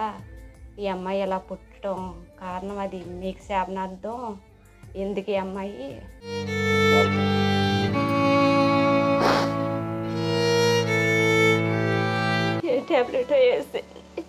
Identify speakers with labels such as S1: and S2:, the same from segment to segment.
S1: కూడా ఈ అమ్మాయి ఇలా పుట్టడం కారణం అది మీకు శాపనార్థం ఎందుకు ఈ అమ్మాయి ఏ టాబ్లెట్ వేసి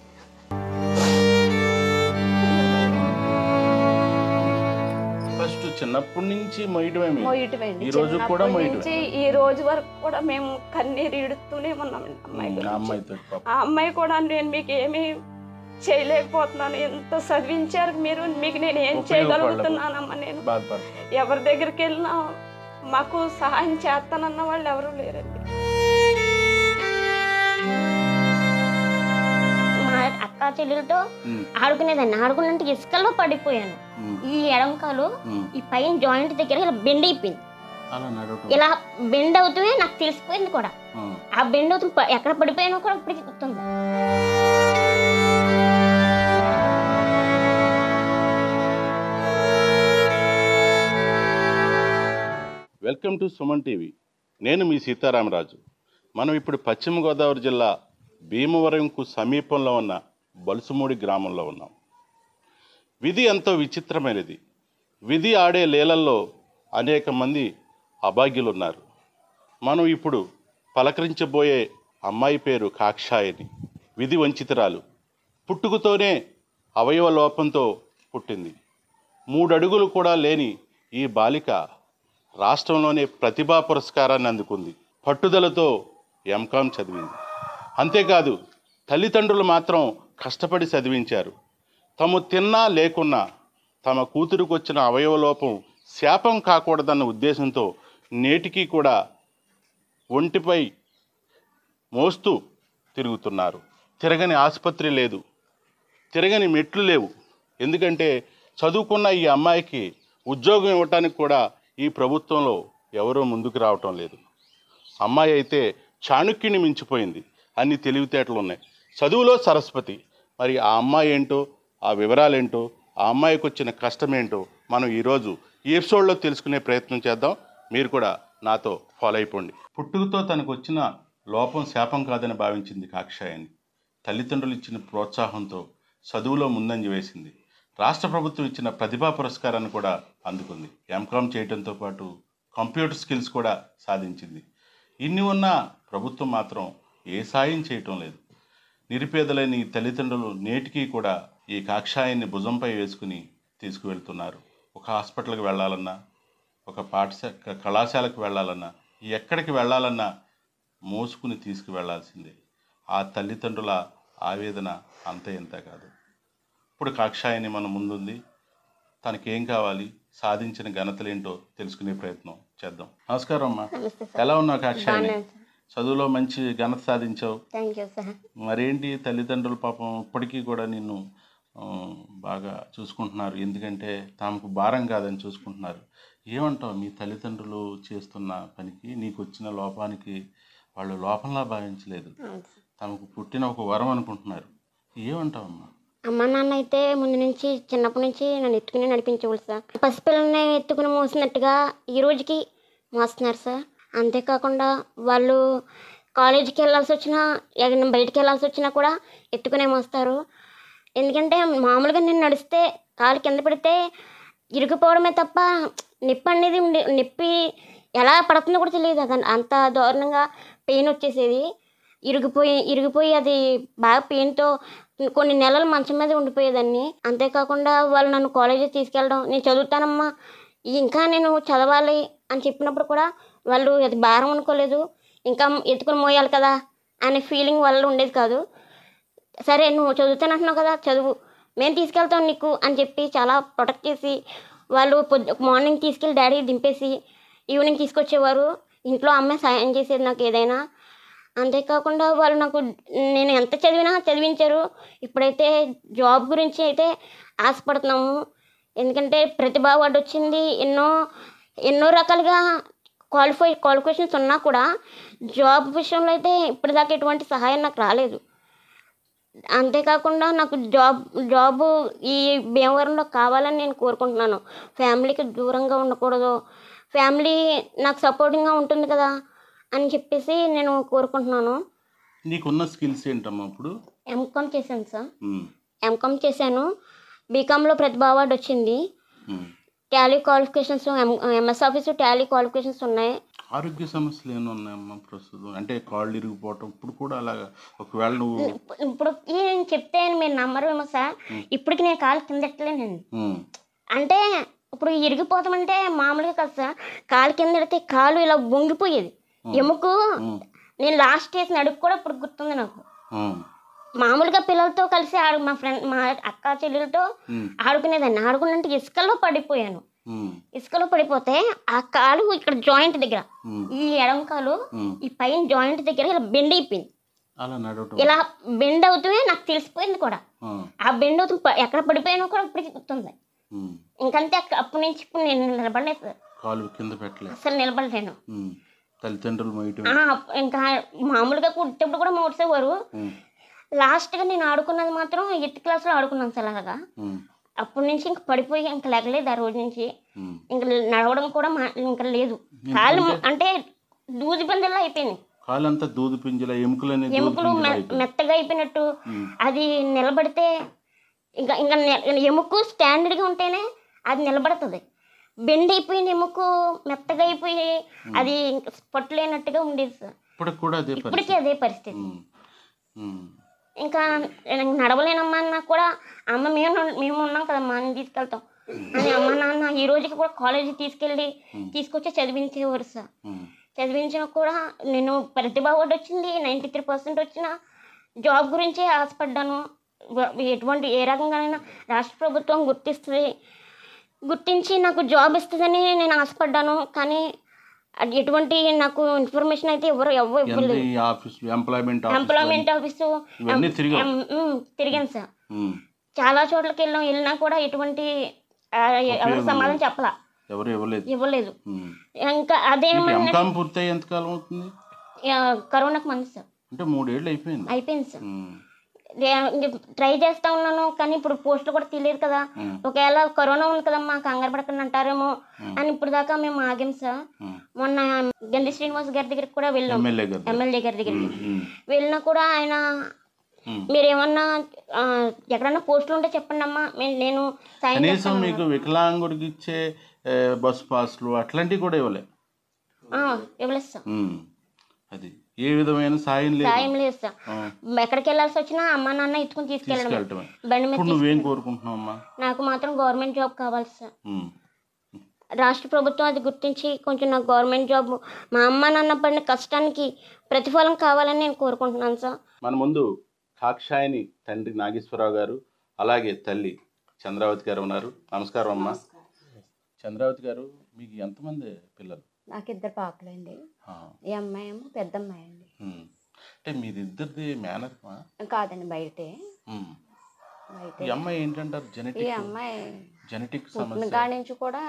S2: ఫస్ట్ చిన్నప్పటి నుంచి మొయ్యడమే మీకు.
S1: మోయటమైంది
S2: ఈ రోజు కూడా
S1: చిన్నప్పటి
S2: మోయటం.
S1: నుంచి ఈ రోజు వరకు కూడా మేము కన్నీరు ఇడుతూనే ఉన్నామండి అమ్మాయి
S2: ఉమ్, ఆ
S1: గురించి.
S2: అమ్మాయితో పాపం
S1: ఆ అమ్మాయి కూడా నేను మీకు ఏమీ చేయలేకపోతున్నాను ఎంత చదివించారు మీరు మీకు నేను ఏం చేయగలుగుతున్నానమ్మా నేను
S2: బాధపడతారు
S1: ఎవరి దగ్గరికి వెళ్ళినా మాకు సహాయం చేస్తానన్న వాళ్ళు ఎవరు లేరండి
S3: మా అక్క చెల్లెలతో
S2: ఉమ్,
S3: ఆడుకునేదాన్ని ఆడుకున్నట్టు ఇసుకలో పడిపోయాను
S2: ఉమ్,
S3: ఈ ఎడంకాలు
S2: ఉమ్.
S3: ఈ పైన జాయింట్ దగ్గర ఇలా బెండ్ అయిపోయింది
S2: అలా నడవటం
S3: ఇలా బెండ్ అవుతూనే నాకు తెలిసిపోయింది కూడా
S2: ఉమ్.
S3: ఆ బెండ్ అవుతూ ప- ఎక్కడ పడిపోయానో కూడా ఇప్పటికి గుర్తుంది
S2: వెల్కమ్ టు సుమన్ టీవీ నేను మీ సీతారామరాజు మనం ఇప్పుడు పశ్చిమ గోదావరి జిల్లా భీమవరంకు సమీపంలో ఉన్న బలుసుమూడి గ్రామంలో ఉన్నాం విధి ఎంతో విచిత్రమైనది విధి ఆడే లీలల్లో అనేక మంది అభాగ్యులు ఉన్నారు మనం ఇప్పుడు పలకరించబోయే అమ్మాయి పేరు కాక్షాయని విధి వంచితురాలు పుట్టుకతోనే అవయవ లోపంతో పుట్టింది మూడు అడుగులు కూడా లేని ఈ బాలిక రాష్ట్రంలోనే ప్రతిభా పురస్కారాన్ని అందుకుంది పట్టుదలతో ఎంకాం చదివింది అంతేకాదు తల్లిదండ్రులు మాత్రం కష్టపడి చదివించారు తాము తిన్నా లేకున్నా తమ కూతురుకు వచ్చిన అవయవ లోపం శాపం కాకూడదన్న ఉద్దేశంతో నేటికి కూడా ఒంటిపై మోస్తూ తిరుగుతున్నారు తిరగని ఆసుపత్రి లేదు తిరగని మెట్లు లేవు ఎందుకంటే చదువుకున్న ఈ అమ్మాయికి ఉద్యోగం ఇవ్వటానికి కూడా ఈ ప్రభుత్వంలో ఎవరూ ముందుకు రావటం లేదు అమ్మాయి అయితే చాణుక్యుని మించిపోయింది అన్ని తెలివితేటలు ఉన్నాయి చదువులో సరస్వతి మరి ఆ అమ్మాయి ఏంటో ఆ వివరాలేంటో ఆ అమ్మాయికి వచ్చిన కష్టం ఏంటో మనం ఈరోజు ఈ ఎపిసోడ్లో తెలుసుకునే ప్రయత్నం చేద్దాం మీరు కూడా నాతో ఫాలో అయిపోండి పుట్టుకతో తనకు వచ్చిన లోపం శాపం కాదని భావించింది కాక్షాయని తల్లిదండ్రులు ఇచ్చిన ప్రోత్సాహంతో చదువులో ముందంజ వేసింది రాష్ట్ర ప్రభుత్వం ఇచ్చిన ప్రతిభా పురస్కారాన్ని కూడా అందుకుంది ఎంకామ్ చేయడంతో పాటు కంప్యూటర్ స్కిల్స్ కూడా సాధించింది ఇన్ని ఉన్నా ప్రభుత్వం మాత్రం ఏ సాయం చేయటం లేదు నిరుపేదలైన ఈ తల్లిదండ్రులు నేటికి కూడా ఈ కాక్షాయాన్ని భుజంపై వేసుకుని తీసుకువెళ్తున్నారు ఒక హాస్పిటల్కి వెళ్ళాలన్నా ఒక పాఠశాల కళాశాలకు వెళ్ళాలన్నా ఎక్కడికి వెళ్ళాలన్నా మోసుకుని తీసుకువెళ్లాల్సిందే ఆ తల్లిదండ్రుల ఆవేదన అంత ఇంత కాదు ఇప్పుడు కాక్షాయని మన ముందుంది తనకేం కావాలి సాధించిన ఘనతలేంటో తెలుసుకునే ప్రయత్నం చేద్దాం నమస్కారం అమ్మా
S3: నమస్తే సార్
S2: ఎలా ఉన్నావు కాక్షాయని
S3: బాగున్నాను సార్
S2: చదువులో మంచి ఘనత సాధించావు
S3: థ్యాంక్ యూ సార్
S2: మరేంటి తల్లిదండ్రులు పాపం ఇప్పటికీ కూడా నిన్ను ఆ, బాగా చూసుకుంటున్నారు ఎందుకంటే తమకు భారం కాదని చూసుకుంటున్నారు ఏమంటావు మీ తల్లిదండ్రులు చేస్తున్న పనికి నీకు వచ్చిన లోపానికి వాళ్ళు లోపంలా భావించలేదు
S3: అవును సార్
S2: తమకు పుట్టిన ఒక వరం అనుకుంటున్నారు ఏమంటావమ్మా
S3: అమ్మ నాన్న అయితే ముందు నుంచి చిన్నప్పటి నుంచి నన్ను ఎత్తుకుని నడిపించేవాళ్ళు సార్ పసిపిల్లల్ని ఎత్తుకుని మోసినట్టుగా ఈ రోజుకి మోస్తున్నారు సార్ అంతేకాకుండా వాళ్ళు కాలేజీకి వెళ్ళాల్సి వచ్చినా ఎక్కడైనా బయటికి వెళ్ళాల్సి వచ్చినా కూడా ఎత్తుకునే మోస్తారు ఎందుకంటే మామూలుగా నేను నడిస్తే కాలు కింద పడితే ఇరుకుపోవడమే తప్ప నొప్పి అనేది ఉండే- నొప్పి ఎలా పడుతుందో కూడా తెలియదు అది అంత దారుణంగా పెయిన్ వచ్చేసేది ఇరిగిపోయి ఇరిగిపోయి అది బాగా పెయిన్తో కొన్ని నెలలు మంచం మీద ఉండిపోయేదాన్ని అంతేకాకుండా వాళ్ళు నన్ను కాలేజీ తీసుకెళ్ళడం నేను చదువుతానమ్మా ఇంకా నేను చదవాలి అని చెప్పినప్పుడు కూడా వాళ్ళు అది భారం అనుకోలేదు ఇంకా ఎత్తుకుని మోయాలి కదా అనే ఫీలింగ్ వల్ల ఉండేది కాదు సరే నువ్వు చదువుతానంటున్నావు కదా చదువు మేము తీసుకెళ్తాం నీకు అని చెప్పి చాలా ప్రొటెక్ట్ చేసి వాళ్ళు పొద్దు మార్నింగ్ తీసుకెళ్ళి డాడీ దింపేసి ఈవినింగ్ తీసుకొచ్చేవారు ఇంట్లో అమ్మాయి సాయం చేసేది నాకు ఏదైనా అంతేకాకుండా వాళ్ళు నాకు నేను ఎంత చదివినా చదివించారు ఇప్పుడైతే జాబ్ గురించి అయితే ఆశపడుతున్నాము ఎందుకంటే ప్రతిభ అవార్డు వచ్చింది ఎన్నో ఎన్నో రకాలుగా క్వాలిఫై క్వాలిఫికేషన్స్ ఉన్నా కూడా జాబ్ విషయంలో అయితే ఇప్పటిదాకా ఎటువంటి సహాయం నాకు రాలేదు అంతేకాకుండా నాకు జాబ్ జాబు ఈ భీమవరంలో కావాలని నేను కోరుకుంటున్నాను ఫ్యామిలీకి దూరంగా ఉండకూడదు ఫ్యామిలీ నాకు సపోర్టింగ్గా ఉంటుంది కదా అని చెప్పేసి నేను కోరుకుంటున్నాను
S2: నీకున్న స్కిల్స్ ఏంటమ్మా ఇప్పుడు
S3: ఎంకామ్ చేశాను సార్
S2: ఉమ్,
S3: ఎంకామ్ చేశాను బీకామ్లో ప్రతిభా అవార్డు వచ్చింది
S2: um.
S3: Tally qualifications MS office tally qualifications ఉన్నాయి
S2: ఆరోగ్య సమస్యలు ఏమైనా ఉన్నాయమ్మా ప్రస్తుతం అంటే కాళ్ళు ఇరిగిపోవటం ఇప్పుడు కూడా అలాగా ఒకవేళ నువ్వు
S3: ఇప్పు- ఇప్పుడు ఈ నేను చెప్తే మీరు నమ్మరేమో సార్ ఇప్పటికి నేను కాలు కిందెట్టలేనండి
S2: ఉమ్,
S3: అంటే ఇప్పుడు ఇరిగిపోతామంటే మామూలుగా కాదు సార్ కాలు కింద ఎడితే కాలు ఇలా వంగిపోయేది ఎముకు
S2: ఉమ్,
S3: నేను లాస్ట్ చేసిన అడుగు కూడా ఇప్పుడు గుర్తుంది నాకు
S2: ఉమ్,
S3: మామూలుగా పిల్లలతో కలిసి ఆడు మా ఫ్రెండ్ మా అక్క చెల్లెలతో
S2: ఉమ్,
S3: ఆడుకునేదాన్ని ఆడుకున్నంటే ఇసుకలో పడిపోయాను
S2: ఉమ్,
S3: ఇసుకలో పడిపోతే ఆ కాలు ఇక్కడ జాయింట్ దగ్గర
S2: ఉమ్,
S3: ఈ ఎడం కాలు
S2: ఉమ్.
S3: ఈ పైన జాయింట్ దగ్గర ఇలా బెండ్ అయిపోయింది
S2: అలా నడవటం
S3: ఇలా బెండ్ అవుతూనే నాకు తెలిసిపోయింది కూడా
S2: ఆ,
S3: ఆ బెండ్ అవుతూ ప- ఎక్కడ పడిపోయానో కూడా ఇప్పటికి గుర్తుంది
S2: ఉమ్.
S3: ఇంకంతే అక్క- అప్పటి నుంచి ఇప్పుడు నేను నిలబడలేదు సార్.
S2: కాలు కింద పెట్టలేదు
S3: అసలు నిలబడలేను
S2: ఉమ్. తల్లిదండ్రులు మొయ్యటం
S3: ఆ, ఇంకా మామూలుగా కుట్టేప్పుడు కూడా మోడ్చేవారు
S2: ఉమ్,
S3: లాస్ట్గా నేను ఆడుకున్నది మాత్రం ఎయిత్ క్లాస్లో ఆడుకున్నాను సార్ అలాగా
S2: ఉమ్,
S3: అప్పటి నుంచి ఇంక పడిపోయి ఇంక లేగలేదు ఆ రోజు నుంచి
S2: ఉమ్.
S3: ఇంక నడవడం కూడా మా ఇంకా లేదు కాలు అంటే దూది బందెల్లా అయిపోయింది
S2: కాలు అంతా దూది పింజల ఎముకలు అనేది దూది
S3: ఎముకలు
S2: పింజల
S3: మె-
S2: అయిపోయింది.
S3: మెత్తగా అయిపోయినట్టు
S2: ఉమ్,
S3: అది నిలబడితే ఇంకా ఇంకా నె- ఎముకు స్టాండర్డ్గా ఉంటేనే అది నిలబడుతుంది బెండ్ అయిపోయిన ఎముకు మెత్తగా అయిపోయి అది ఇంక పట్టులేనట్టుగా ఉండేది సార్
S2: ఇప్పటికి కూడా అదే పరిస్థితి
S3: ఇప్పటికీ అదే పరిస్థితి
S2: ఉమ్, ఉమ్,
S3: ఇంకా నేను నడవలేనమ్మా అన్నా కూడా అమ్మ మేము మేము ఉన్నాం కదమ్మా అని తీసుకెళ్తాం అని అమ్మ నాన్న ఈ రోజుకి కూడా కాలేజీ తీసుకెళ్ళి తీసుకొచ్చి చదివించేవారు సార్
S2: ఉమ్,
S3: చదివించిన కూడా నేను ప్రతిభ అవార్డు వచ్చింది నైంటీ త్రీ పర్సెంట్ వచ్చిన జాబ్ గురించే ఆశపడ్డాను వ- ఎటువంటి ఏ రకంగానైనా రాష్ట్ర ప్రభుత్వం గుర్తిస్తుంది గుర్తించి నాకు జాబ్ ఇస్తుందని నేను ఆశపడ్డాను కానీ అది ఎటువంటి నాకు ఇన్ఫర్మేషన్ అయితే ఎవరు ఎవరు
S2: ఎంత
S3: ఇవ్వలేదు
S2: ఈ office employment office
S3: employment office
S2: ఇవన్నీ తిరిగావు?
S3: ఎం- ఉమ్, తిరిగాను సార్
S2: ఉమ్,
S3: చాలా చోట్లకి వెళ్ళాం వెళ్ళినా కూడా ఎటువంటి ఆ, ఎవరు సమాధానం చెప్పలా
S2: ఎవరు ఇవ్వలేదు
S3: ఇవ్వలేదు
S2: ఉమ్.
S3: ఇంకా అదేమన్నా
S2: ఎంకామ్ పూర్తయి ఎంతకాలం అవుతుంది
S3: కరోనాకు మంది సార్
S2: అంటే మూడేళ్ళు అయిపోయింది
S3: అయిపోయింది సార్
S2: ఉమ్,
S3: ట్రై చేస్తా ఉన్నాను కానీ ఇప్పుడు పోస్టులు కూడా తెలియదు కదా
S2: ఉమ్,
S3: ఒకవేళ కరోనా ఉంది కదమ్మా కంగారు పడకుండా అంటారేమో అని ఇప్పుడు దాకా మేము ఆగాం సార్
S2: ఉమ్.
S3: మొన్న గండి శ్రీనివాస్ గారి దగ్గరికి కూడా వెళ్ళాం
S2: ఎమ్మెల్యే గారు
S3: ఎమ్మెల్యే గారి దగ్గరికి
S2: ఉమ్,
S3: వెళ్ళినా కూడా ఆయన
S2: ఉమ్.
S3: మీరు ఏమన్నా ఆ, ఎక్కడన్నా పోస్టులు ఉంటే చెప్పండి అమ్మా మే- నేను సాయం
S2: కనీసం
S3: చేస్తాను
S2: మీకు వికలాంగుడికి ఇచ్చే ఏ, బస్ పాస్లు అట్లాంటివి కూడా ఇవ్వలే
S3: ఆ, ఇవ్వలేదు సార్
S2: ఉమ్, అది ఏ విధమైన సాయం లేదు
S3: సాయం లేదు సార్
S2: ఆ,
S3: ఎక్కడికి వెళ్ళాల్సి వచ్చినా అమ్మ నాన్న ఎత్తుకుని తీసుకెళ్ళడం
S2: తీసుకెళ్ళటమే
S3: బండి మీద
S2: ఇప్పుడు నువ్వేం కోరుకుంటున్నావు అమ్మా
S3: నాకు మాత్రం గవర్నమెంట్ జాబ్ కావాలి సార్
S2: ఉమ్,
S3: రాష్ట్ర ప్రభుత్వం అది గుర్తించి కొంచెం నాకు గవర్నమెంట్ జాబ్ మా అమ్మ నాన్న పడిన కష్టానికి ప్రతిఫలం కావాలని నేను కోరుకుంటున్నాను సార్
S2: మన ముందు కాక్షాయని తండ్రి నాగేశ్వరరావు గారు అలాగే తల్లి చంద్రావతి గారు ఉన్నారు నమస్కారం అమ్మా చంద్రావతి గారు మీకు ఎంతమంది పిల్లలు
S4: నాకు ఇద్దరు పాపలండి
S2: ఆ,
S4: ఈ అమ్మాయి ఏమో పెద్ద అమ్మాయి అండి
S2: ఉమ్. అంటే మీరిద్దరిది మేనర్మా
S4: కాదండి బయటే
S2: ఉమ్.
S4: బయట
S2: ఈ అమ్మాయి ఏంటంటారు
S4: ఈ
S2: జెనెటిక్
S4: అమ్మాయి
S2: జెనెటిక్
S4: పుట్టిన
S2: సమస్య
S4: కాడి నుంచి కూడా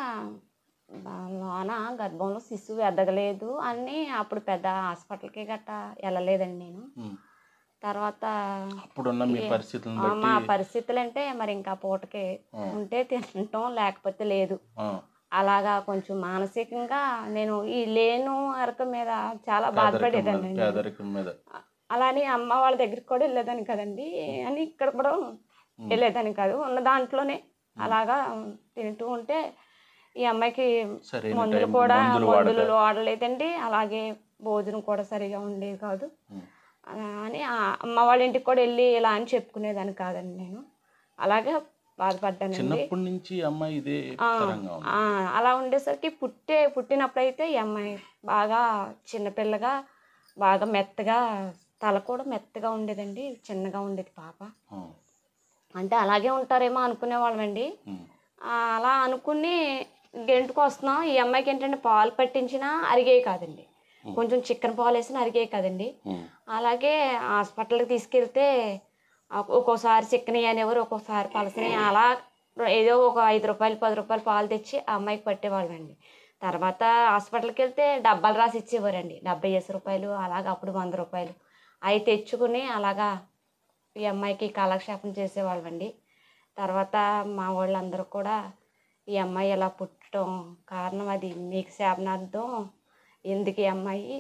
S4: బా- లోన గర్భంలో శిశువు ఎదగలేదు అని అప్పుడు పెద్ద హాస్పిటల్కి గట్టా వెళ్ళలేదండి నేను
S2: ఉమ్.
S4: తర్వాత
S2: అప్పుడున్న మీ పరిస్థితులను
S4: ఆ, మా
S2: బట్టి
S4: పరిస్థితులు అంటే మరి ఇంకా పూటకి ఉంటే తినటం లేకపోతే లేదు
S2: ఆ,
S4: అలాగా కొంచెం మానసికంగా నేను ఈ లేను అరక మీద చాలా
S2: పేదరికం
S4: బాధపడేదాన్ని
S2: మీద- పేదరికం మీద
S4: అలానే అమ్మ వాళ్ళ దగ్గరికి కూడా వెళ్ళేదాన్ని కదండి అని ఇక్కడ కూడా వెళ్ళేదాన్ని కాదు ఉన్న దాంట్లోనే అలాగా తింటూ ఉంటే ఈ అమ్మాయికి
S2: సరైన
S4: మందులు
S2: టైంకి
S4: కూడా
S2: మందులు
S4: మందులు
S2: వాడక.
S4: వాడలేదండి అలాగే భోజనం కూడా సరిగా ఉండేది కాదు
S2: ఉమ్.
S4: అలా అని ఆ అమ్మ వాళ్ళ ఇంటికి కూడా వెళ్ళి ఇలా అని చెప్పుకునేదాన్ని కాదండి నేను అలాగే బాధపడ్డానండి
S2: చిన్నప్పటి నుంచి ఈ అమ్మాయి ఇదే
S4: ఆ,
S2: తరంగా ఉంది
S4: ఆ, అలా ఉండేసరికి పుట్టే పుట్టినప్పుడైతే ఈ అమ్మాయి బాగా చిన్నపిల్లగా బాగా మెత్తగా తల కూడా మెత్తగా ఉండేదండి చిన్నగా ఉండేది పాప
S2: ఆ,
S4: అంటే అలాగే ఉంటారేమో అనుకునేవాళ్ళమండి
S2: ఉమ్.
S4: ఆ, అలా అనుకుని గెంటుకు వస్తున్నాం ఈ అమ్మాయికి ఏంటంటే పాలు పట్టించినా అరిగేవి కాదండి కొంచెం చికెన్ పాలు వేసినా అరిగేవి కాదండి
S2: ఉమ్.
S4: అలాగే హాస్పిటల్కి తీసుకెళ్తే ఒ- ఒక్కోసారి చికెన్ అనేవారు ఒక్కోసారి పలసని అలా ఏదో ఒక ఐదు రూపాయలు పది రూపాయలు పాలు తెచ్చి ఆ అమ్మాయికి పట్టేవాళ్ళండి తర్వాత హాస్పిటల్కి వెళ్తే డబ్బాలు రాసి ఇచ్చేవారండి డెబ్బై ఐదు రూపాయలు అలాగ అప్పుడు వంద రూపాయలు అవి తెచ్చుకుని అలాగా ఈ అమ్మాయికి కాలక్షేపం చేసేవాళ్ళండి తర్వాత మా వాళ్ళందరూ కూడా ఈ అమ్మాయి ఇలా పుట్టడం కారణం అది మీకు శాపనార్థం ఎందుకు ఈ అమ్మాయి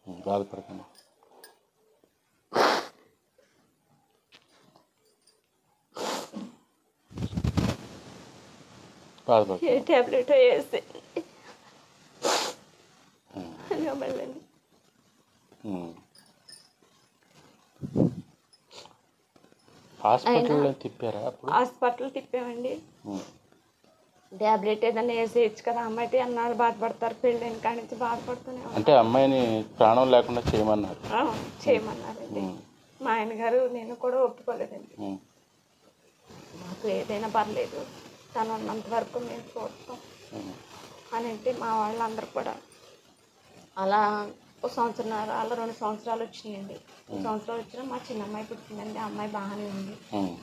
S2: ఉమ్, బాధపడకండి బాధపడకండి
S1: ఏ ట్యాబ్లెట్ వేసి మళ్ళీ
S2: ఉమ్. హాస్పిటల్లో తిప్పారా అప్పుడు
S1: హాస్పిటల్ తిప్పామండి
S2: ఉమ్.
S1: ట్యాబ్లెట్ ఏదైనా వేసేయచ్చు కదా అమ్మాయి అన్నాళ్ళు బాధపడతారు పెళ్ళైన కాడి నుంచి బాధపడుతూనే ఉన్నారు.
S2: అంటే అమ్మాయిని ప్రాణం లేకుండా చేయమన్నారు
S1: ఆ, చేయమన్నారండి
S2: ఉమ్.
S1: మా ఆయన గారు నేను కూడా ఒప్పుకోలేదండి
S2: ఉమ్.
S1: మాకు ఏదైనా పర్లేదు తను ఉన్నంత వరకు మేము చూస్తాం
S2: ఉమ్.
S1: అని అంటే మా వాళ్ళందరూ కూడా అలా ఒక సంవత్సరం అలా రెండు సంవత్సరాలు వచ్చినాయండి ఒక సంవత్సరాలు వచ్చినా మా చిన్న అమ్మాయి పుట్టిందండి ఆ అమ్మాయి బాగానే ఉంది
S2: ఉమ్.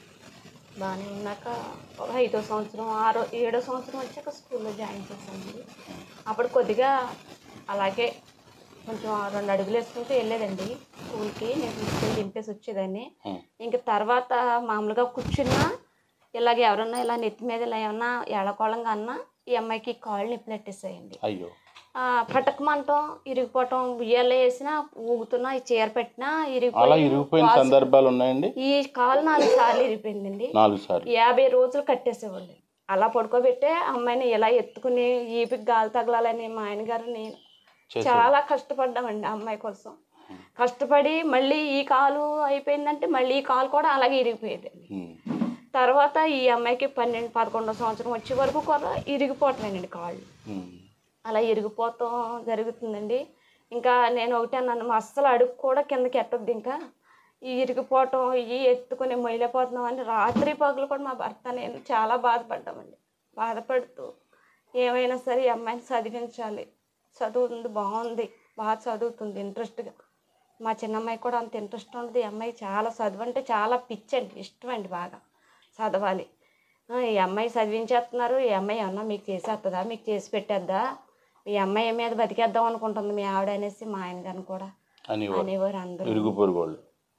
S1: బాగానే ఉన్నాక ఒక ఐదో సంవత్సరం ఆరో ఏడో సంవత్సరం వచ్చాక స్కూల్లో జాయిన్ చేశానండి అప్పుడు కొద్దిగా అలాగే కొంచెం రెండు అడుగులు వేసుకుంటూ వెళ్ళేదండి స్కూల్కి నేను తీసుకెళ్ళి దింపేసి వచ్చేదాన్ని
S2: ఉమ్.
S1: ఇంక తర్వాత మామూలుగా కూర్చున్నా ఇలాగ ఎవరన్నా ఇలా నెత్తి మీద ఇలా ఏమన్నా ఎళ్ళకోళంగా అన్నా ఈ అమ్మాయికి కాళ్ళు నొప్పులు పెట్టేసాయండి
S2: అయ్యో
S1: ఆ, పటకమంటాం ఇరిగిపోవటం ఉయ్యాలు వేసినా ఊగుతున్నా ఈ చీర పెట్టినా
S2: అలా
S1: ఇరిగిపోయి
S2: ఇరిగిపోయిన సందర్భాలు ఉన్నాయండి
S1: ఈ కాలు నాలుగు సార్లు ఇరిగిపోయిందండి
S2: నాలుగు సార్లు
S1: యాభై రోజులు కట్టేసేవాళ్ళు అలా పడుకోబెట్టే అమ్మాయిని ఇలా ఎత్తుకుని ఈపికి గాలి తగలాలని మా ఆయన గారు నేను
S2: చేశారు
S1: చాలా కష్టపడ్డామండి ఆ అమ్మాయి కోసం కష్టపడి మళ్ళీ ఈ కాలు అయిపోయిందంటే మళ్ళీ ఈ కాలు కూడా అలాగే ఇరిగిపోయేదండి
S2: ఉమ్.
S1: తర్వాత ఈ అమ్మాయికి పన్నెండు పదకొండో సంవత్సరం వచ్చే వరకు కూడా ఇరిగిపోవటమేనండి కాళ్ళు
S2: ఉమ్.
S1: అలా ఇరిగిపోతాం జరుగుతుందండి ఇంకా నేను ఒకటే అన్నాను మా అస్సలు అడుగు కూడా కిందకి ఎట్టొద్దు ఇంకా ఈ ఇరిగిపోవటం ఇవి ఎత్తుకుని మొయిలిపోతున్నాం అని రాత్రి పగులు కూడా మా భర్త నేను చాలా బాధపడ్డామండి బాధపడుతూ ఏమైనా సరే ఈ అమ్మాయిని చదివించాలి చదువుతుంది బాగుంది బాగా చదువుతుంది ఇంట్రెస్ట్గా మా చిన్నమ్మాయి కూడా అంత ఇంట్రెస్ట్ ఉంది ఈ అమ్మాయి చాలా చదువు అంటే చాలా పిచ్చి అండి ఇష్టం అండి బాగా చదవాలి ఆ, ఈ అమ్మాయి చదివించేస్తున్నారు ఈ అమ్మాయి ఏమన్నా మీకు చేసేస్తుందా మీకు చేసి పెట్టేద్దా ఈ అమ్మాయి మీద బతికేద్దాం అనుకుంటుంది మీ ఆవిడ అనేసి మా ఆయన గారిని కూడా
S2: అనేవారు
S1: అనేవారు అందరూ
S2: ఇరుగు పొరుగు వాళ్ళు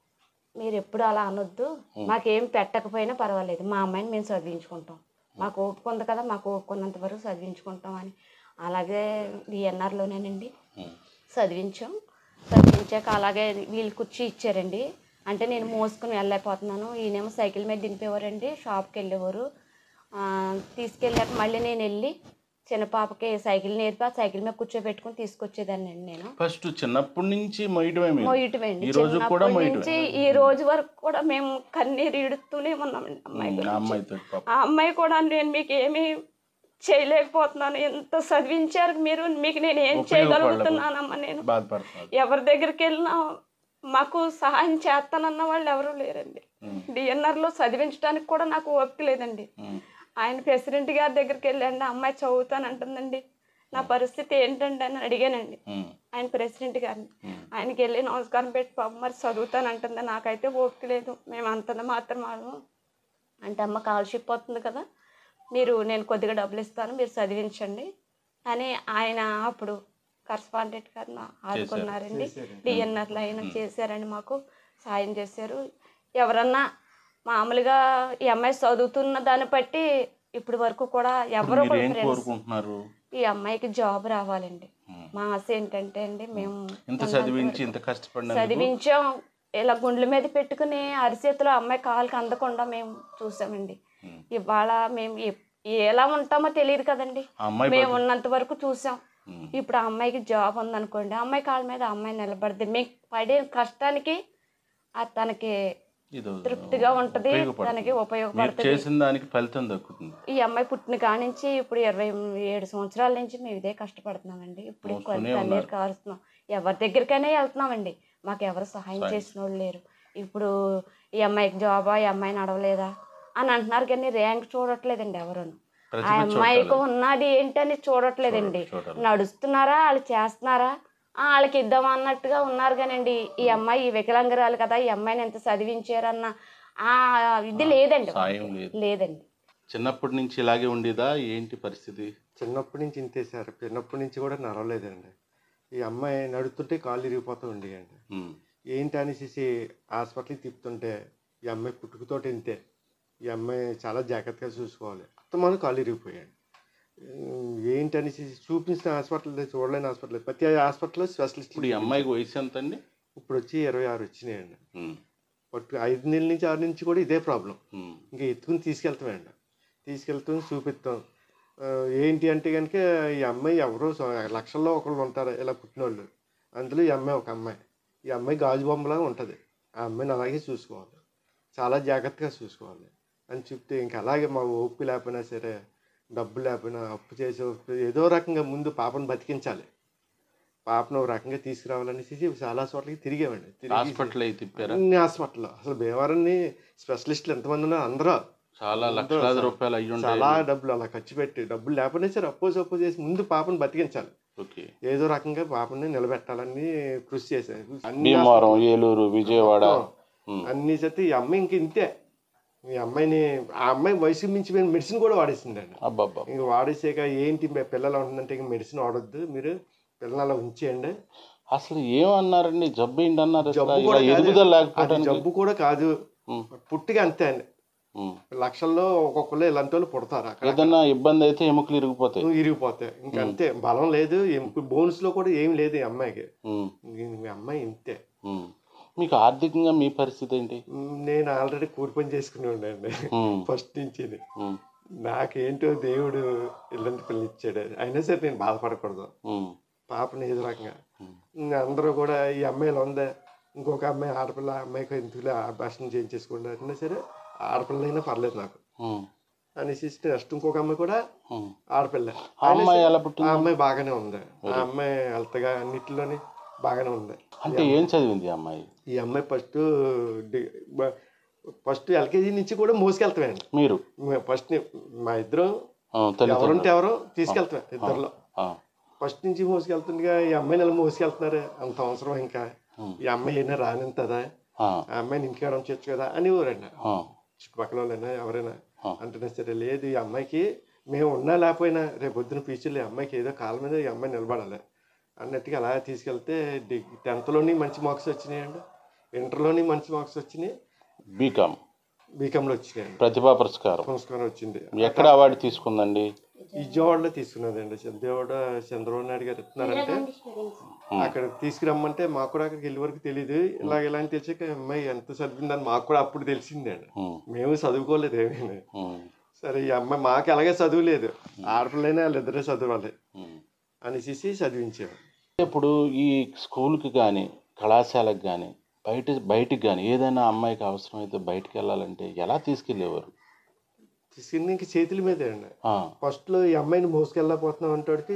S1: మీరు ఎప్పుడు అలా అనొద్దు మాకేం పెట్టకపోయినా పర్వాలేదు మా అమ్మాయిని మేము చదివించుకుంటాం మాకు ఓపిక ఉంది కదా మాకు ఓపిక ఉన్నంత వరకు చదివించుకుంటాం అని అలాగే డిఎన్ఆర్లోనేనండి
S2: ఉమ్.
S1: చదివించాం చదివించాక అలాగే వీళ్ళు కుర్చీ ఇచ్చారండి అంటే నేను మోసుకుని వెళ్ళలేకపోతున్నాను ఈయనేమో సైకిల్ మీద దింపేవారండి షాప్కి వెళ్ళేవారు ఆ, తీసుకెళ్ళాక మళ్ళీ నేను వెళ్ళి చిన్న పాపకి సైకిల్ నేర్పి ఆ సైకిల్ మీద కూర్చోబెట్టుకుని తీసుకొచ్చేదాన్ని అండి నేను
S2: ఫస్ట్ చిన్నప్పటి నుంచి మొయ్యడమే మీరు
S1: మొయ్యటమండి
S2: ఈ రోజు కూడా
S1: చిన్నప్పటి
S2: మొయ్యటమే
S1: నుంచి ఈ రోజు వరకు కూడా మేము కన్నీరు ఇడుతూనే ఉన్నామండి అమ్మాయి
S2: ఉమ్, ఆ
S1: గురించి.
S2: అమ్మాయితో పాప
S1: ఆ అమ్మాయి కూడా నేను మీకు ఏమీ చేయలేకపోతున్నాను ఎంత చదివించారు మీరు మీకు నేను ఏం చేయగలుగుతున్నానమ్మా నేను
S2: బాధపడుతున్నారు
S1: ఎవరి దగ్గరికి వెళ్ళినా మాకు సహాయం చేస్తానన్న వాళ్ళు ఎవరూ లేరండి
S2: ఉమ్.
S1: డిఎన్ఆర్లో చదివించడానికి కూడా నాకు ఓపిక లేదండి
S2: ఉమ్.
S1: ఆయన ప్రెసిడెంట్ గారి దగ్గరికి వెళ్ళండి అమ్మాయి చదువుతాను అంటుందండి నా పరిస్థితి ఏంటండి అని అడిగానండి
S2: ఉమ్.
S1: ఆయన ప్రెసిడెంట్ గారిని
S2: ఉమ్.
S1: ఆయనకి వెళ్ళి నమస్కారం పెట్టి పాపం మరి చదువుతాను అంటుంది నాకైతే ఓపిక లేదు మేము అంతది మాత్రం ఆడము అంటే అమ్మ కాల్షిప్ అవుతుంది కదా మీరు నేను కొద్దిగా డబ్బులు ఇస్తాను మీరు చదివించండి అని ఆయన అప్పుడు కరస్పాండెంట్ గారిని ఆదుకున్నారండి డిఎన్ఆర్లో ఆయన చేశారండి మాకు సాయం చేశారు ఎవరన్నా మామూలుగా ఈ అమ్మాయి చదువుతున్న దాన్ని బట్టి ఇప్పటి వరకు కూడా ఎవరో
S2: మీరు
S1: కూడా
S2: ఏం
S1: ఫ్రెండ్స్
S2: కోరుకుంటున్నారు
S1: ఈ అమ్మాయికి జాబ్ రావాలండి
S2: ఉమ్.
S1: మా ఆశ ఏంటంటే అండి మేము
S2: ఇంత చదివించి ఇంత కష్టపడినందుకు
S1: చదివించాం ఇలా గుండెల మీద పెట్టుకుని అరిచేతిలో అమ్మాయి కాలుకి అందకుండా మేము చూసామండి
S2: ఉమ్.
S1: ఇవాళ మేము ఎప్- ఎలా ఉంటామో తెలియదు కదండి
S2: ఆ అమ్మాయి
S1: మేము ఉన్నంత వరకు చూసాం
S2: ఉమ్.
S1: ఇప్పుడు ఆ అమ్మాయికి జాబ్ ఉందనుకోండి ఆ అమ్మాయి కాళ్ళ మీద ఆ అమ్మాయి నిలబడితే మేము పడే కష్టానికి అది తనకి
S2: ఇది
S1: తృప్తిగా ఉంటది
S2: ఉపయోగపడుతుంది.
S1: తనకి
S2: మీరు
S1: ఉపయోగపడుతుంది
S2: చేసిన దానికి ఫలితం దక్కుతుంది
S1: ఈ అమ్మాయి పుట్టిన కాడ నుంచి ఇప్పుడు ఇరవై ఏడు సంవత్సరాల నుంచి మేము ఇదే కష్టపడుతున్నామండి ఇప్పుడు
S2: మోస్తూనే
S1: కొంత కన్నీరు
S2: ఉన్నారు.
S1: కారుస్తున్నాం ఎవరి దగ్గరికైనా వెళ్తున్నామండి మాకు ఎవరు సహాయం చేసిన వాళ్ళు లేరు ఇప్పుడు ఈ అమ్మాయికి జాబా ఈ అమ్మాయి నడవలేదా అని అంటున్నారు కానీ ర్యాంక్ చూడట్లేదండి ఎవరును ఆ
S2: ప్రతిభ
S1: అమ్మాయికి
S2: చూడాలి.
S1: ఉన్నది ఏంటని చూడట్లేదండి
S2: చూడాలి.
S1: నడుస్తున్నారా వాళ్ళు చేస్తున్నారా ఆ, వాళ్ళకి ఇద్దాం అన్నట్టుగా ఉన్నారు కానండి ఈ అమ్మాయి ఈ వికలాంగురాలు కదా ఈ అమ్మాయిని ఎంత చదివించారన్న ఆ ఇది లేదండి
S2: సాయం లేదు
S1: లేదండి
S2: చిన్నప్పటి నుంచి ఇలాగే ఉండేదా ఏంటి పరిస్థితి
S5: చిన్నప్పటి నుంచి ఇంతే సార్ చిన్నప్పటి నుంచి కూడా నడవలేదండి ఈ అమ్మాయి నడుస్తుంటే కాళ్ళు ఇరిగిపోతూ ఉండేయండి
S2: ఉమ్.
S5: ఏంటి అనేసి హాస్పిటల్కి తిప్పుతుంటే ఈ అమ్మాయి పుట్టుకతోటి ఇంతే ఈ అమ్మాయి చాలా జాగ్రత్తగా చూసుకోవాలి అత్తమాను కాళ్ళు ఇరిగిపోయాడు ఉమ్, ఏంటనేసి చూపించిన హాస్పిటల్ చూడలేని హాస్పిటల్ ప్రతి హాస్పిటల్లో స్పెషలిస్ట్
S2: ఇప్పుడు ఈ అమ్మాయికి వయసు ఎంత అండి
S5: ఇప్పుడు వచ్చి ఇరవై ఆరు వచ్చినాయండి
S2: ఉమ్,
S5: బట్ ఐదు నెలల నుంచి ఆరు నుంచి కూడా ఇదే ప్రాబ్లం
S2: ఉమ్,
S5: ఇంకా ఎత్తుకుని తీసుకెళ్తామండి తీసుకెళ్తాం చూపిస్తాం ఆ, ఏంటి అంటే కనుక ఈ అమ్మాయి ఎవరో స- లక్షల్లో ఒకళ్ళు ఉంటారు ఇలా పుట్టినోళ్ళు అందులో ఈ అమ్మాయి ఒక అమ్మాయి ఈ అమ్మాయి గాజు బొమ్మలా ఉంటుంది ఆ అమ్మాయిని అలాగే చూసుకోవాలి చాలా జాగ్రత్తగా చూసుకోవాలి అని చెప్తే ఇంకా అలాగే మా ఓపిక లేకపోయినా సరే డబ్బు లేకపోయినా అప్పు చేసి ఒప్పు- ఏదో రకంగా ముందు పాపను బతికించాలి పాపను ఒక రకంగా తీసుకురావాలనేసి చాలా చోట్లకి తిరిగామండి తిరిగి
S2: హాస్పిటల్ అయితే తిప్పారా
S5: అన్ని హాస్పిటల్లో అసలు భీమవరాన్ని స్పెషలిస్టులు ఎంతమంది ఉన్నారు అందరూ
S2: చాలా లక్షలాది రూపాయలు అయ్యి
S5: చాలా
S2: ఉంటాయి
S5: డబ్బులు అలా ఖర్చు పెట్టి డబ్బులు లేకపోయినా సరే అప్పో సప్పో చేసి ముందు పాపను బతికించాలి
S2: ఓకే
S5: ఏదో రకంగా పాపని నిలబెట్టాలని కృషి చేశాను అన్ని
S2: భీమవరం ఏలూరు విజయవాడ ఉమ్,
S5: అన్ని చేస్తే ఈ అమ్మాయి ఇంక ఇంతే ఈ అమ్మాయిని ఆ అమ్మాయి వయసు మించి మెడిసిన్ కూడా వాడేసిందండి
S2: అబ్బబ్బా
S5: ఇంక వాడేసాక ఏంటి మీ పిల్లలు ఉంటుందంటే ఇంక మెడిసిన్ వాడొద్దు మీరు పిల్లలు అలా ఉంచేయండి
S2: అసలు ఏమన్నారండి జబ్బు ఏంటి అన్నారు అసలు
S5: జబ్బు
S2: ఇలా
S5: కూడా కాదు.
S2: ఎదుగుదల
S5: అది
S2: లేకపోవడానికి
S5: జబ్బు కూడా కాదు
S2: ఉమ్,
S5: పుట్టిగా అంతే అండి
S2: ఉమ్.
S5: లక్షల్లో ఒక్కొక్కరు ఇలాంటి వాళ్ళు పుడతారు అక్కడ
S2: ఏదన్నా ఇబ్బంది అయితే ఎముకలు ఇరిగిపోతాయి
S5: ఇరిగిపోతాయి ఇంక అంతే బలం లేదు బోన్స్ లో కూడా ఏం లేదు ఈ అమ్మాయికి
S2: ఉమ్,
S5: ఇంక ఈ అమ్మాయి ఇంతే
S2: ఉమ్. మీకు ఆర్థికంగా మీ పరిస్థితి ఏంటి
S5: నేను ఆల్రెడీ కూలి పని చేసుకుని ఉండండి
S2: ఉమ్,
S5: ఫస్ట్ నుంచి
S2: ఉమ్,
S5: నాకేంటో దేవుడు ఇల్లంటి పిల్లలు ఇచ్చాడు అయినా సరే నేను బాధపడకూడదు
S2: ఉమ్,
S5: పాపని ఏదో రకంగా
S2: ఉమ్.
S5: ఇంకా అందరూ కూడా ఈ అమ్మాయిలు ఉందా ఇంకొక అమ్మాయి ఆడపిల్ల ఆ అమ్మాయికి ఎందుకులే అభ్యాసం చేయించేసుకోండి అంటే సరే ఆడపిల్లైనా పర్లేదు నాకు
S2: ఉమ్,
S5: అనేసి నెక్స్ట్ ఇంకొక అమ్మాయి కూడా
S2: ఉమ్.
S5: ఆడపిల్ల
S2: ఆ అమ్మాయి ఎలా
S5: ఆ
S2: పుట్టింది
S5: అమ్మాయి బాగానే ఉంది ఆ అమ్మాయి హెల్త్గా అన్నిటిలోని బాగానే ఉంది
S2: అంటే ఏం చదివింది ఈ అమ్మాయి
S5: ఈ అమ్మాయి ఫస్ట్ ఫస్ట్ ఎల్కేజీ నుంచి కూడా మోసుకెళ్తామండి
S2: మీరు
S5: ఫస్ట్ మా ఇద్దరం
S2: ఆ, తల్లిదండ్రులు
S5: ఎవరుంటే ఎవరో తీసుకెళ్తాం ఇద్దరిలో
S2: ఆ,
S5: ఫస్ట్ నుంచి మోసుకెళ్తుండగా ఈ అమ్మాయిని ఎలా మోసుకెళ్తున్నారు అంత అవసరం ఇంకా
S2: ఉమ్.
S5: ఈ అమ్మాయి అయినా రానింతదా
S2: ఆ,
S5: ఆ అమ్మాయిని ఇంటికాడ ఉంచొచ్చు కదా అని ఊరండి
S2: ఆ,
S5: చుట్టుపక్కల వాళ్ళైనా ఎవరైనా
S2: ఆ.
S5: అంటున్నా సరే లేదు ఈ అమ్మాయికి మేము ఉన్నా లేకపోయినా రేపు పొద్దున ఫ్యూచర్లో ఈ అమ్మాయికి ఏదో కాళ్ళ మీద ఈ అమ్మాయి నిలబడాలి అన్నట్టుగా అలా తీసుకెళ్తే డిగ్ టెన్త్లోని మంచి మార్క్స్ వచ్చినాయండి ఇంటర్లోని మంచి మార్క్స్ వచ్చినాయి
S2: బీకామ్
S5: బీకామ్లో వచ్చినాయండి
S2: ప్రతిభా పురస్కారం
S5: సంస్కారం వచ్చింది
S2: ఎక్కడ అవార్డు తీసుకుందండి
S5: విజయవాడలో తీసుకున్నదండి విజయవాడ చంద్రబాబు నాయుడు గారు ఇస్తున్నారంటే అక్కడ తీసుకురమ్మంటే మాకు కూడా అక్కడికి వెళ్ళే వరకు తెలియదు ఇలాగ ఇలా అని తెలిసాక అమ్మాయి ఎంత చదివిందని మాకు కూడా అప్పుడు తెలిసిందండి
S2: ఉమ్,
S5: మేము చదువుకోలేదు ఏమీ
S2: ఉమ్,
S5: సరే ఈ అమ్మాయి మాకు అలాగే చదువు లేదు ఆడపిల్లైనా వాళ్ళిద్దరే చదవాలి
S2: ఉమ్.
S5: అనేసి చదివించాము
S2: ఇప్పుడు ఈ స్కూల్కి కానీ కళాశాలకు కానీ బయట బయటికి కానీ ఏదైనా అమ్మాయికి అవసరమైతే బయటికి వెళ్ళాలంటే ఎలా తీసుకెళ్ళేవారు
S5: తీసుకుని ఇంక చేతుల మీదే అండి
S2: ఆ,
S5: ఫస్ట్లో ఈ అమ్మాయిని మోసుకెళ్ళకపోతున్నాం అంటాడికి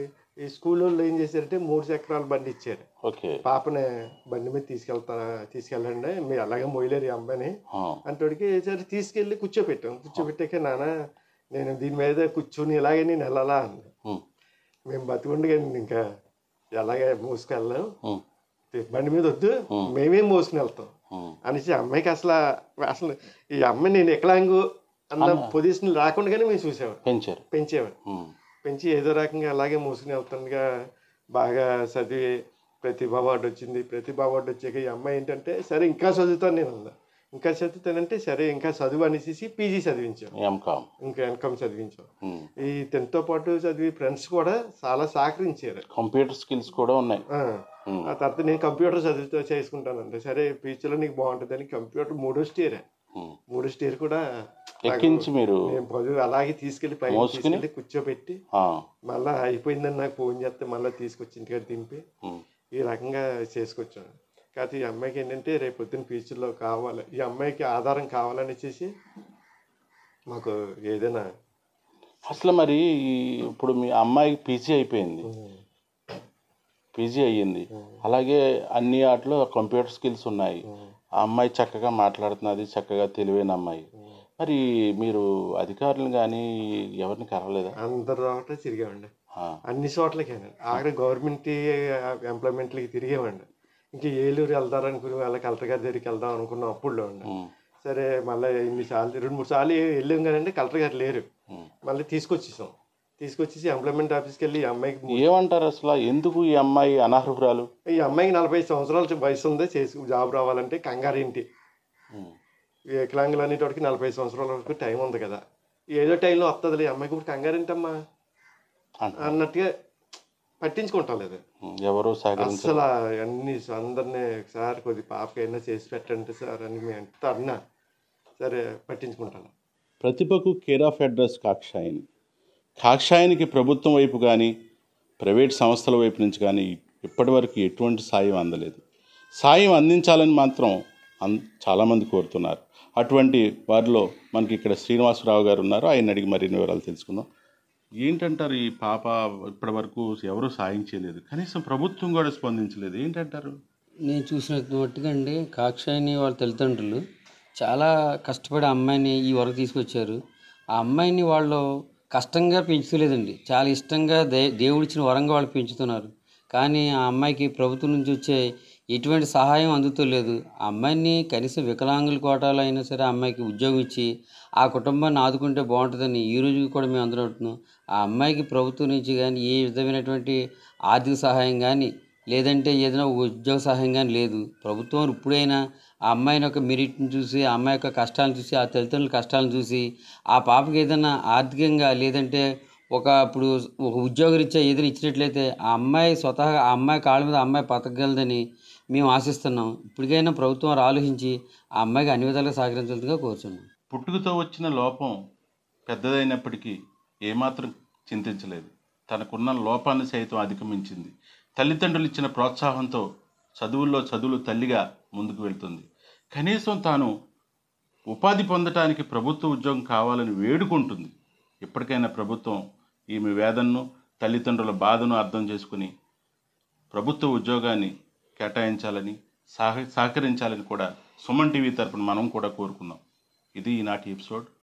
S5: ఈ స్కూల్ వాళ్ళు ఏం చేశారంటే మూడు చక్రాల బండి ఇచ్చారు
S2: ఓకే
S5: పాపని బండి మీద తీసుకెళ్తా తీసుకెళ్ళండి మీరు అలాగే మోయలేరు ఈ అమ్మాయిని
S2: ఆ,
S5: అంటోడికి సరే తీసుకెళ్ళి కూర్చోపెట్టాం కూర్చోబెట్టాక నాన్న నేను దీని మీద కూర్చొని ఇలాగే నేను వెళ్ళాలా అన్న
S2: ఉమ్,
S5: మేము బతికుండగా ఇంకా ఎలాగే మోసుకెళ్ళాం
S2: ఉమ్,
S5: బండి మీద వద్దు మేమే మోసుకుని వెళ్తాం
S2: ఉమ్.
S5: అనేసి ఆ అమ్మాయికి అసలు అసలు ఈ అమ్మాయి నేను ఎక్కలాంగు అన్న పొజిషన్ రాకుండానే మేము చూసేవాడు
S2: పెంచారు
S5: పెంచేవాడు
S2: ఉమ్,
S5: పెంచి ఏదో రకంగా అలాగే మోసుకుని వెళ్తుండగా బాగా చదివి ప్రతిభ అవార్డు వచ్చింది ప్రతిభ అవార్డు వచ్చాక ఈ అమ్మాయి ఏంటంటే సరే ఇంకా చదువుతాను నేను అందా ఇంకా చదువుతానంటే సరే ఇంకా చదువు అనేసి పీజీ చదివించాం
S2: ఎంకామ్
S5: ఇంకా ఎన్కమ్ చదివించాం
S2: ఉమ్.
S5: ఈ టెన్త్తో పాటు చదివి ఫ్రెండ్స్ కూడా చాలా సహకరించారు
S2: కంప్యూటర్ స్కిల్స్ కూడా ఉన్నాయి
S5: ఆ.
S2: ఉమ్,
S5: ఆ తర్వాత నేను కంప్యూటర్ చదువుతూ చేసుకుంటానంటే సరే ఫ్యూచర్లో నీకు బాగుంటుందని కంప్యూటర్ మూడో స్టేరే
S2: ఉమ్.
S5: మూడో స్టేర్ కూడా
S2: ఎక్కించి మీరు
S5: నేను పదువు అలాగే తీసుకెళ్లి పైన
S2: మోసుకుని?
S5: తీసుకెళ్లి కూర్చోబెట్టి
S2: ఆ,
S5: మళ్ళీ అయిపోయిందని నాకు ఫోన్ చేస్తే మళ్ళీ తీసుకొచ్చి ఇంటికాడ దింపి
S2: ఉమ్,
S5: ఈ రకంగా చేసుకొచ్చాను కాకపోతే ఈ అమ్మాయికి ఏంటంటే రేపు పొద్దున్న ఫ్యూచర్లో కావాలి ఈ అమ్మాయికి ఆధారం కావాలని వచ్చేసి మాకు ఏదైనా
S2: అసలు మరి ఈ- ఇప్పుడు మీ అమ్మాయికి పీజీ అయిపోయింది పీజీ అయ్యింది అలాగే అన్ని ఆటలో కంప్యూటర్ స్కిల్స్ ఉన్నాయి ఆ అమ్మాయి చక్కగా మాట్లాడుతున్నది చక్కగా తెలివైన అమ్మాయి మరి మీరు అధికారులను కానీ ఎవరిని కలవలేదా
S5: అందరి చోట్ల తిరిగామండి
S2: ఆ,
S5: అన్ని చోట్లకేనండి ఆఖరి గవర్నమెంట్ ఎంప్లాయ్మెంట్లకి తిరిగామండి ఇంక ఏలూరు వెళ్తారనుకుని వాళ్ళ కలెక్టర్ గారి దగ్గరికి వెళ్దాం అనుకున్నాం అప్పుడులో అండి
S2: ఉమ్,
S5: సరే మళ్ళీ ఇన్ని సార్లు రెండు మూడు సార్లు వెళ్ళాం కానీ కలెక్టర్ గారు లేరు
S2: ఉమ్.
S5: మళ్ళీ తీసుకొచ్చేసాం తీసుకొచ్చేసి ఎంప్లాయ్మెంట్ ఆఫీస్కి వెళ్ళి ఈ అమ్మాయికి మూ-
S2: ఏమంటారు అసలు ఎందుకు ఈ అమ్మాయి అనర్హురాలు
S5: ఈ అమ్మాయికి నలభై సంవత్సరాల వయసు ఉంది చేసి జాబ్ రావాలంటే కంగారేంటి
S2: ఉమ్,
S5: ఈ వికలాంగులు అనేటోడికి నలభై సంవత్సరాల వరకు టైం ఉంది కదా ఏదో టైంలో వస్తుందిలే ఈ అమ్మాయికి ఇప్పుడు కంగారేంటమ్మా
S2: అంటున్నారు.
S5: అన్నట్టుగా పట్టించుకుంటాం లేదు
S2: ఎవరు సహకరించారు
S5: అసలు అన్ని అందరినీ సార్ కొద్ది పాపకైనా చేసి పెట్టండి సార్ అని మేము ఎంత అన్నా సరే పట్టించుకుంటాను
S2: ప్రతిభకు కేర్ ఆఫ్ అడ్రస్ కాక్షాయిని కాక్షాయినికి ప్రభుత్వం వైపు కానీ ప్రైవేట్ సంస్థల వైపు నుంచి కానీ ఇప్పటివరకు ఎటువంటి సాయం అందలేదు సాయం అందించాలని మాత్రం అన్ చాలామంది కోరుతున్నారు అటువంటి వారిలో మనకి ఇక్కడ శ్రీనివాసరావు గారు ఉన్నారు ఆయన అడిగి మరిన్ని వివరాలు తెలుసుకుందాం ఏంటంటారు ఈ పాప ఇప్పటివరకు ఎవరు సాయం చేయలేదు కనీసం ప్రభుత్వం కూడా స్పందించలేదు ఏంటంటారు
S6: నేను చూసినంత మట్టుగా అండి కాక్షాయిని వాళ్ళ తల్లిదండ్రులు చాలా కష్టపడి ఆ అమ్మాయిని ఈ వరకు తీసుకొచ్చారు ఆ అమ్మాయిని వాళ్ళు కష్టంగా పెంచుతలేదండి చాలా ఇష్టంగా దే దేవుడిచ్చిన వరంగా వాళ్ళు పెంచుతున్నారు కానీ ఆ అమ్మాయికి ప్రభుత్వం నుంచి వచ్చే ఎటువంటి సహాయం అందుతలేదు ఆ అమ్మాయిని కనీసం వికలాంగుల కోటాలో అయినా సరే ఆ అమ్మాయికి ఉద్యోగం ఇచ్చి ఆ కుటుంబాన్ని ఆదుకుంటే బాగుంటుందని ఈ రోజు కూడా మేము అందరం అంటున్నాం ఆ అమ్మాయికి ప్రభుత్వం నుంచి కానీ ఏ విధమైనటువంటి ఆర్థిక సహాయం కానీ లేదంటే ఏదైనా ఉద్యోగ సహాయం కానీ లేదు ప్రభుత్వం ఇప్పుడైనా ఆ అమ్మాయిని యొక్క మెరిట్ని చూసి ఆ అమ్మాయి యొక్క కష్టాలను చూసి ఆ తల్లిదండ్రుల కష్టాలను చూసి ఆ పాపకి ఏదైనా ఆర్థికంగా లేదంటే ఒక ఇప్పుడు ఒక ఉద్యోగరీత్యా ఏదైనా ఇచ్చినట్లయితే ఆ అమ్మాయి స్వతహాగా ఆ అమ్మాయి కాళ్ళ మీద ఆ అమ్మాయి బతకగలదని మేము ఆశిస్తున్నాం ఇప్పటికైనా ప్రభుత్వం వారు ఆలోచించి ఆ అమ్మాయికి అన్ని విధాలుగా సహకరించాలిగా కోరుచున్నాం
S2: పుట్టుకతో వచ్చిన లోపం పెద్దదైనప్పటికీ ఏమాత్రం చింతించలేదు తనకున్న లోపాన్ని సైతం అధిగమించింది తల్లిదండ్రులు ఇచ్చిన ప్రోత్సాహంతో చదువుల్లో చదువులు తల్లిగా ముందుకు వెళ్తుంది కనీసం తాను ఉపాధి పొందటానికి ప్రభుత్వ ఉద్యోగం కావాలని వేడుకుంటుంది ఇప్పటికైనా ప్రభుత్వం ఈమె వేదనను తల్లిదండ్రుల బాధను అర్థం చేసుకుని ప్రభుత్వ ఉద్యోగాన్ని కేటాయించాలని సహ సహకరించాలని కూడా సుమన్ టీవీ తరపున మనం కూడా కోరుకుందాం ఇది ఈనాటి ఎపిసోడ్